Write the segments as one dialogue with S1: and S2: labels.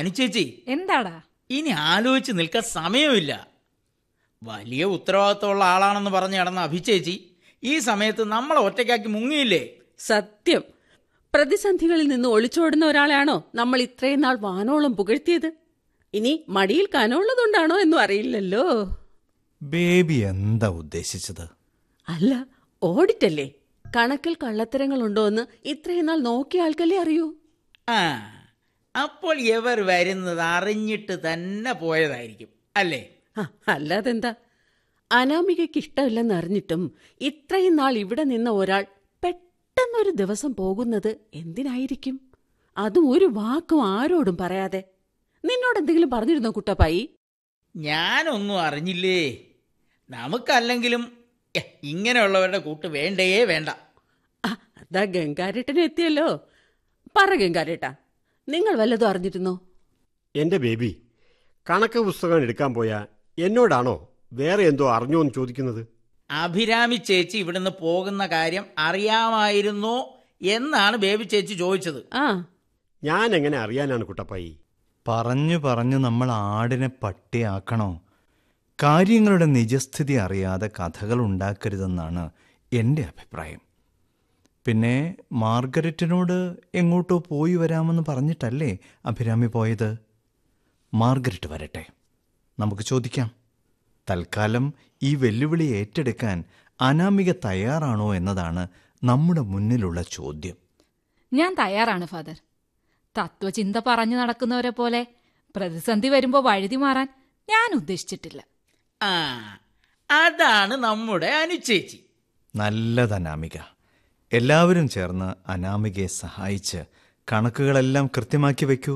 S1: അനുചേച്ചി
S2: എന്താടാ
S1: ഇനി ആലോചിച്ച് നിൽക്കാൻ സമയമില്ല വലിയ ഉത്തരവാദിത്തമുള്ള ആളാണെന്ന് പറഞ്ഞ് നടന്ന അഭിചേച്ചി ഈ സമയത്ത് നമ്മളെ ഒറ്റയ്ക്കാക്കി മുങ്ങിയില്ലേ
S3: സത്യം പ്രതിസന്ധികളിൽ നിന്ന് ഒളിച്ചോടുന്ന ഒരാളെയാണോ നമ്മൾ ഇത്രയും നാൾ വാനോളം പുകഴ്ത്തിയത് ഇനി മടിയിൽ കനമുള്ളതുകൊണ്ടാണോ എന്നും അറിയില്ലല്ലോ
S4: ബേബി എന്താ ഉദ്ദേശിച്ചത്
S3: അല്ല ഓഡിറ്റല്ലേ കണക്കിൽ കള്ളത്തരങ്ങളുണ്ടോ എന്ന് ഇത്രയും നാൾ നോക്കിയ ആൾക്കല്ലേ അറിയൂ
S1: ആ അപ്പോൾ ഇവർ വരുന്നത് അറിഞ്ഞിട്ട് തന്നെ പോയതായിരിക്കും അല്ലേ
S3: ആ, അല്ലാതെന്താ അനാമികയ്ക്ക് ഇഷ്ടമില്ലെന്ന് അറിഞ്ഞിട്ടും ഇത്രയും നാൾ ഇവിടെ നിന്ന ഒരാൾ പെട്ടെന്നൊരു ദിവസം പോകുന്നത് എന്തിനായിരിക്കും അതും ഒരു വാക്കും ആരോടും പറയാതെ നിന്നോട് എന്തെങ്കിലും പറഞ്ഞിരുന്നോ കുട്ടപ്പായി
S1: ഞാനൊന്നും അറിഞ്ഞില്ലേ നമുക്കല്ലെങ്കിലും എ, ഇങ്ങനെയുള്ളവരുടെ കൂട്ട് വേണ്ടേ വേണ്ട
S3: ആ, അതാ ഗംഗാരേട്ടനെ എത്തിയല്ലോ പറ ഗംഗാരേട്ടാ നിങ്ങൾ വല്ലതും അറിഞ്ഞിരുന്നോ
S5: എന്റെ ബേബി കണക്ക് പുസ്തകം എടുക്കാൻ പോയ എന്നോടാണോ വേറെ എന്തോ അറിഞ്ഞോ എന്ന് ചോദിക്കുന്നത്
S1: അഭിരാമി ചേച്ചി ഇവിടുന്ന് പോകുന്ന കാര്യം അറിയാമായിരുന്നോ എന്നാണ് ബേബി ചേച്ചി ചോദിച്ചത്
S3: ആ
S5: ഞാൻ എങ്ങനെ അറിയാനാണ് കുട്ടപ്പായി
S4: പറഞ്ഞു പറഞ്ഞു നമ്മൾ ആടിനെ പട്ടിയാക്കണോ കാര്യങ്ങളുടെ നിജസ്ഥിതി അറിയാതെ കഥകൾ ഉണ്ടാക്കരുതെന്നാണ് എൻ്റെ അഭിപ്രായം പിന്നെ മാർഗരറ്റിനോട് എങ്ങോട്ടോ പോയി വരാമെന്ന് പറഞ്ഞിട്ടല്ലേ അഭിരാമി പോയത് മാർഗരറ്റ് വരട്ടെ നമുക്ക് ചോദിക്കാം തൽക്കാലം ഈ വെല്ലുവിളി ഏറ്റെടുക്കാൻ അനാമിക തയ്യാറാണോ എന്നതാണ് നമ്മുടെ മുന്നിലുള്ള ചോദ്യം
S2: ഞാൻ തയ്യാറാണ് ഫാദർ തത്വചിന്ത പറഞ്ഞു നടക്കുന്നവരെ പോലെ പ്രതിസന്ധി വരുമ്പോ വഴുതി മാറാൻ ഞാൻ ഉദ്ദേശിച്ചിട്ടില്ല
S1: ആ അതാണ് നമ്മുടെ അനുചേച്ചി
S4: നല്ലത് അനാമിക എല്ലാവരും ചേർന്ന് അനാമികയെ സഹായിച്ച് കണക്കുകളെല്ലാം കൃത്യമാക്കി വെക്കൂ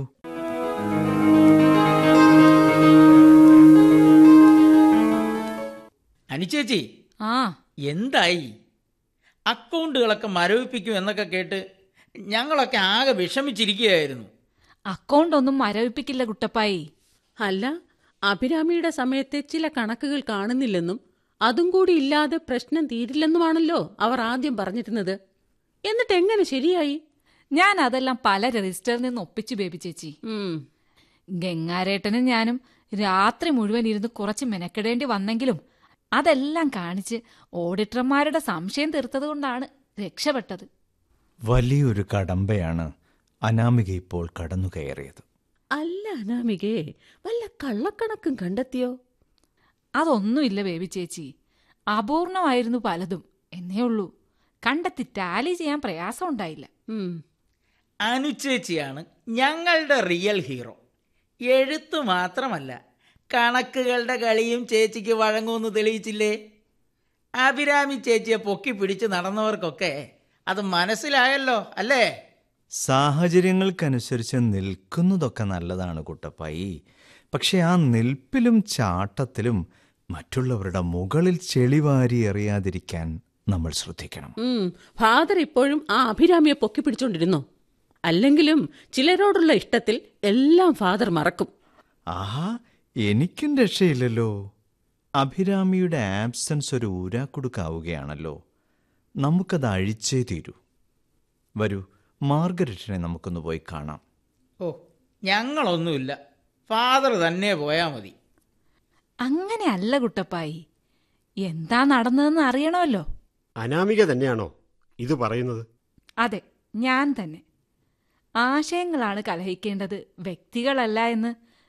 S1: അനുചേച്ചി
S2: ആ
S1: എന്തായി അക്കൗണ്ടുകളൊക്കെ മരവിപ്പിക്കും എന്നൊക്കെ കേട്ട് ഞങ്ങളൊക്കെ ആകെ വിഷമിച്ചിരിക്കുകയായിരുന്നു
S2: അക്കൗണ്ട് ഒന്നും മരവിപ്പിക്കില്ല കുട്ടപ്പായി
S3: അല്ല അഭിരാമിയുടെ സമയത്തെ ചില കണക്കുകൾ കാണുന്നില്ലെന്നും അതും കൂടി ഇല്ലാതെ പ്രശ്നം തീരില്ലെന്നുമാണല്ലോ അവർ ആദ്യം പറഞ്ഞിരുന്നത് എന്നിട്ട് എങ്ങനെ ശരിയായി
S2: ഞാൻ അതെല്ലാം പല രജിസ്റ്ററിൽ നിന്ന് ഒപ്പിച്ചു ബേബി ചേച്ചി
S3: ഉം,
S2: ഗംഗാരേട്ടനും ഞാനും രാത്രി മുഴുവൻ ഇരുന്ന് കുറച്ച് മെനക്കെടേണ്ടി വന്നെങ്കിലും അതെല്ലാം കാണിച്ച് ഓഡിറ്റർമാരുടെ സംശയം തീർത്തതുകൊണ്ടാണ് രക്ഷപ്പെട്ടത്
S4: വലിയൊരു കടമ്പയാണ് അനാമിക ഇപ്പോൾ കടന്നു കയറിയത്
S3: അല്ല അനാമികേ വല്ല കള്ളക്കണക്കും കണ്ടെത്തിയോ
S2: അതൊന്നുമില്ല ബേബി ചേച്ചി അപൂർണമായിരുന്നു പലതും എന്നേ ഉള്ളൂ കണ്ടെത്തി ടാലി ചെയ്യാൻ പ്രയാസമുണ്ടായില്ല
S3: ഉം,
S1: അനുചേച്ചിയാണ് ഞങ്ങളുടെ റിയൽ ഹീറോ എഴുത്തു മാത്രമല്ല കണക്കുകളുടെ കളിയും ചേച്ചിക്ക് വഴങ്ങുമെന്ന് തെളിയിച്ചില്ലേ അഭിരാമി ചേച്ചിയെ പൊക്കി പിടിച്ച് നടന്നവർക്കൊക്കെ അത് മനസ്സിലായല്ലോ അല്ലേ
S4: സാഹചര്യങ്ങൾക്കനുസരിച്ച് നിൽക്കുന്നതൊക്കെ നല്ലതാണ് കുട്ടപ്പായി പക്ഷെ ആ നിൽപ്പിലും ചാട്ടത്തിലും മറ്റുള്ളവരുടെ മുകളിൽ ചെളിവാരി എറിയാതിരിക്കാൻ നമ്മൾ ശ്രദ്ധിക്കണം
S3: ഉം, ഫാദർ ഇപ്പോഴും ആ അഭിരാമിയെ പൊക്കി പിടിച്ചോണ്ടിരുന്നോ അല്ലെങ്കിലും ചിലരോടുള്ള ഇഷ്ടത്തിൽ എല്ലാം ഫാദർ മറക്കും
S4: ആഹാ എനിക്കും രക്ഷയില്ലല്ലോ അഭിരാമിയുടെ ആബ്സൻസ് ഒരു ഊരാക്കുടുക്കാവുകയാണല്ലോ നമുക്കത് അഴിച്ചേ തീരൂ വരൂ മാർഗരറ്റിനെ നമുക്കൊന്ന് പോയി കാണാം
S1: ഓ ഞങ്ങളൊന്നുമില്ല ഫാദർ തന്നെ പോയാൽ മതി
S2: അങ്ങനെ അല്ല കുട്ടപ്പായി എന്താ നടന്നതെന്ന് അറിയണമല്ലോ
S5: അനാമിക തന്നെയാണോ ഇത് പറയുന്നത്
S2: അതെ ഞാൻ തന്നെ ആശയങ്ങളാണ് കലഹിക്കേണ്ടത് വ്യക്തികളല്ല എന്ന്